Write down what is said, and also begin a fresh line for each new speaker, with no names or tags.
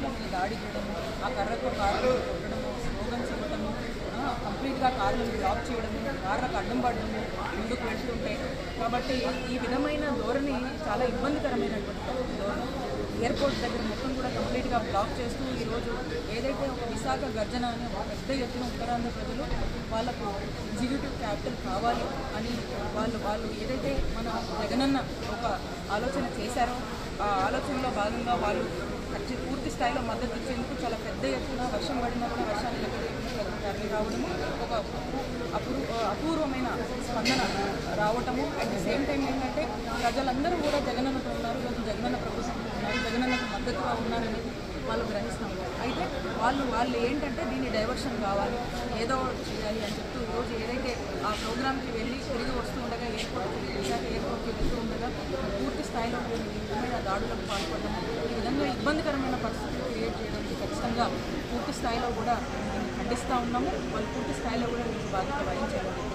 కార్ల మీద దాడి చేయడము ఆ కర్రతో కార్లు కొట్టడము స్లోగన్స్ ఇవ్వడము ఆ, కంప్లీట్గా కార్లను బ్లాక్ చేయడము కార్లకు అడ్డం పడడము ముందుకు వెళ్తుంటే కాబట్టి ఈ విధమైన ధోరణి చాలా ఇబ్బందికరమైనటువంటి ధోరణి ఎయిర్పోర్ట్ దగ్గర మొత్తం కూడా కంప్లీట్గా బ్లాక్ చేస్తూ ఈరోజు ఏదైతే ఒక విశాఖ గర్జన అని ఒక పెద్ద ఎత్తున ఉత్తరాంధ్ర ప్రజలు వాళ్ళకు ఎగ్జిక్యూటివ్ క్యాపిటల్ కావాలి అని వాళ్ళు వాళ్ళు ఏదైతే మన జగనన్న ఒక ఆలోచన చేశారో ఆ ఆలోచనలో భాగంగా వాళ్ళు ఖచ్చి పూర్తి స్థాయిలో మద్దతు ఇచ్చేందుకు చాలా పెద్ద ఎత్తున వర్షం పడినా కూడా వర్షాన్ని లెక్కలేకుండా తరలి రావడము ఒక అపూ అపూర్వమైన స్పందన రావటము అట్ ది సేమ్ టైం ఏంటంటే ప్రజలందరూ కూడా జగనన్నతో ఉన్నారు ఈరోజు జగనన్న ప్రభుత్వంతో ఉన్నారు జగనన్నకు మద్దతుగా ఉన్నారని వాళ్ళు గ్రహిస్తాం అయితే వాళ్ళు వాళ్ళు ఏంటంటే దీన్ని డైవర్షన్ కావాలి ఏదో ఒకటి చేయాలి అని చెప్తూ ఈరోజు ఏదైతే ఆ ప్రోగ్రామ్కి వెళ్ళి తిరిగి వస్తూ ఉండగా ఎయిర్పోర్ట్ విశాఖ ఎయిర్పోర్ట్కి వెళ్తూ ఉండగా పూర్తి స్థాయిలో వీళ్ళు ఈ విధమైన దాడులకు పాల్పడడం ఈ విధంగా ఇబ్బందికరమైన పరిస్థితులు క్రియేట్ చేయడం ఖచ్చితంగా పూర్తి స్థాయిలో కూడా దీన్ని ఖండిస్తూ ఉన్నాము వాళ్ళు పూర్తి స్థాయిలో కూడా వీళ్ళు బాధ్యత వహించాలి